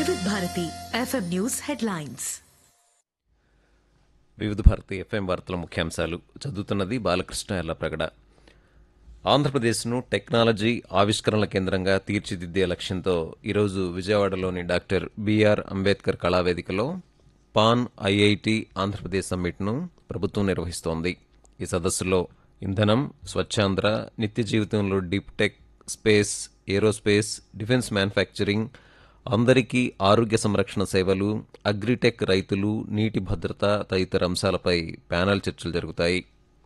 వివిధ Bharati FM news headlines వివిధ Bharati FM వార్తల ముఖ్యాంశాలు చదువుతున్నది బాలకృష్ణ ఎల్లప్రగడ ఆంధ్రప్రదేశ్ను టెక్నాలజీ ఆవిష్కరణల కేంద్రంగా తీర్చిదిద్దే లక్ష్యంతో ఈరోజు విజయవాడలోని డాక్టర్ బిఆర్ అంబేద్కర్ కళావేదికలో పాన్ ఐఐటి ఆంధ్రప్రదేశ్ సమ్మిట్ను ప్రభుత్వం నిర్వహిస్తోంది ఈ సదస్సులో ఇంధనం స్వచ్ఛాంధ్ర నిత్య జీవితంలో deep tech space aerospace defence manufacturing అందరికీ ఆరోగ్య సంరక్షణ సేవలు అగ్రిటెక్ రైతులు నీటి భద్రత తదితర అంశాలపై ప్యానెల్ చర్చలు జరుగుతాయి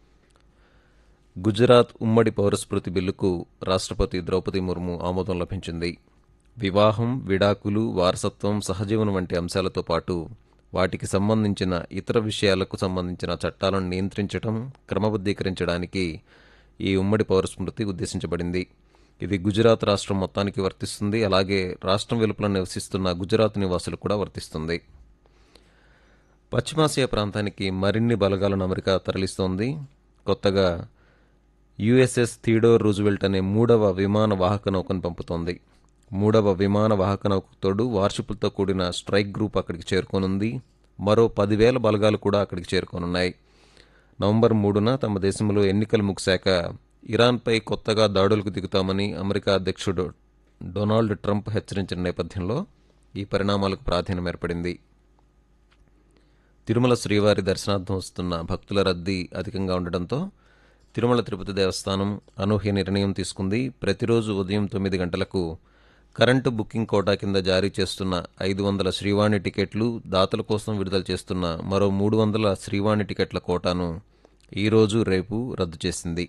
గుజరాత్ ఉమ్మడి పౌరస్మృతి బిల్లుకు రాష్ట్రపతి ద్రౌపది ముర్ము ఆమోదం లభించింది వివాహం విడాకులు వారసత్వం సహజీవనం వంటి అంశాలతో పాటు వాటికి సంబంధించిన ఇతర విషయాలకు సంబంధించిన చట్టాలను నియంత్రించడం క్రమబద్ధీకరించడానికి ఈ ఉమ్మడి పౌరస్మృతి ఉద్దేశించబడింది ఇది గుజరాత్ రాష్ట్రం మొత్తానికి వర్తిస్తుంది అలాగే రాష్ట్రం వెలుపల నివసిస్తున్న గుజరాత్ నివాసులు కూడా వర్తిస్తుంది పశ్చిమాసియా ప్రాంతానికి మరిన్ని బలగాలను అమెరికా తరలిస్తోంది కొత్తగా యుఎస్ఎస్ థీడోర్ రూజ్వెల్ట్ అనే మూడవ విమాన వాహక నౌకను పంపుతోంది మూడవ విమాన వాహక నౌకకు తోడు వార్షిపులతో కూడిన స్ట్రైక్ గ్రూప్ అక్కడికి చేరుకోనుంది మరో పదివేల బలగాలు కూడా అక్కడికి చేరుకోనున్నాయి నవంబర్ మూడున తమ దేశంలో ఎన్నికలు ముగిశాక ఇరాన్పై కొత్తగా దాడులకు దిగుతామని అమెరికా అధ్యక్షుడు డొనాల్డ్ ట్రంప్ హెచ్చరించిన నేపథ్యంలో ఈ పరిణామాలకు ప్రాధాన్యం ఏర్పడింది తిరుమల శ్రీవారి దర్శనార్థం వస్తున్న భక్తుల రద్దీ అధికంగా ఉండడంతో తిరుమల తిరుపతి దేవస్థానం అనూహ్య నిర్ణయం తీసుకుంది ప్రతిరోజు ఉదయం తొమ్మిది గంటలకు కరెంటు బుకింగ్ కోటా కింద జారీ చేస్తున్న ఐదు వందల శ్రీవాణి టికెట్లు దాతల కోసం విడుదల చేస్తున్న మరో మూడు వందల శ్రీవాణి టికెట్ల కోటాను ఈరోజు రేపు రద్దు చేసింది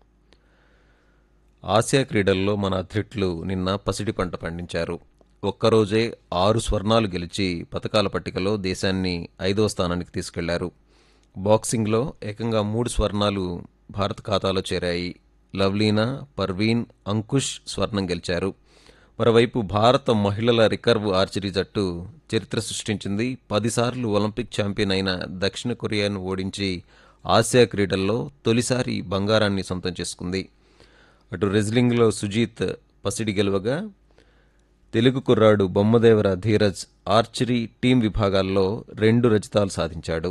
ఆసియా క్రీడల్లో మన అథ్లెట్లు నిన్న పసిడి పంట పండించారు ఒక్కరోజే ఆరు స్వర్ణాలు గెలిచి పథకాల పట్టికలో దేశాన్ని ఐదవ స్థానానికి తీసుకెళ్లారు బాక్సింగ్లో ఏకంగా మూడు స్వర్ణాలు భారత్ ఖాతాలో చేరాయి లవ్లీనా పర్వీన్ అంకుష్ స్వర్ణం గెలిచారు మరోవైపు భారత మహిళల రికర్వ్ ఆర్చరీ జట్టు చరిత్ర సృష్టించింది పదిసార్లు ఒలింపిక్ ఛాంపియన్ అయిన దక్షిణ కొరియాను ఓడించి ఆసియా క్రీడల్లో తొలిసారి బంగారాన్ని సొంతం చేసుకుంది అటు రెజ్లింగ్లో సుజీత్ పసిడి గెలవగా తెలుగు కుర్రాడు బొమ్మదేవర ధీరజ్ ఆర్చరీ టీం విభాగాల్లో రెండు రజితాలు సాధించాడు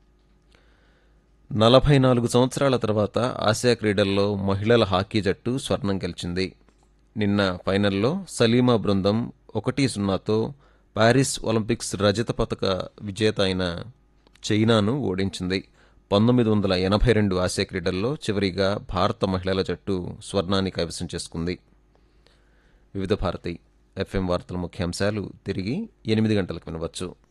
నలభై నాలుగు సంవత్సరాల తర్వాత ఆసియా క్రీడల్లో మహిళల హాకీ జట్టు స్వర్ణం గెలిచింది నిన్న ఫైనల్లో సలీమా బృందం ఒకటి సున్నాతో పారిస్ ఒలింపిక్స్ రజత పథక విజేత అయిన చైనాను ఓడించింది పంతొమ్మిది వందల ఎనభై రెండు ఆసియా క్రీడల్లో చివరిగా భారత మహిళల జట్టు స్వర్ణాన్ని కైవసం చేసుకుంది వివిధ భారతి ఎఫ్ఎం వార్తల ముఖ్యాంశాలు తిరిగి ఎనిమిది గంటలకు వినవచ్చు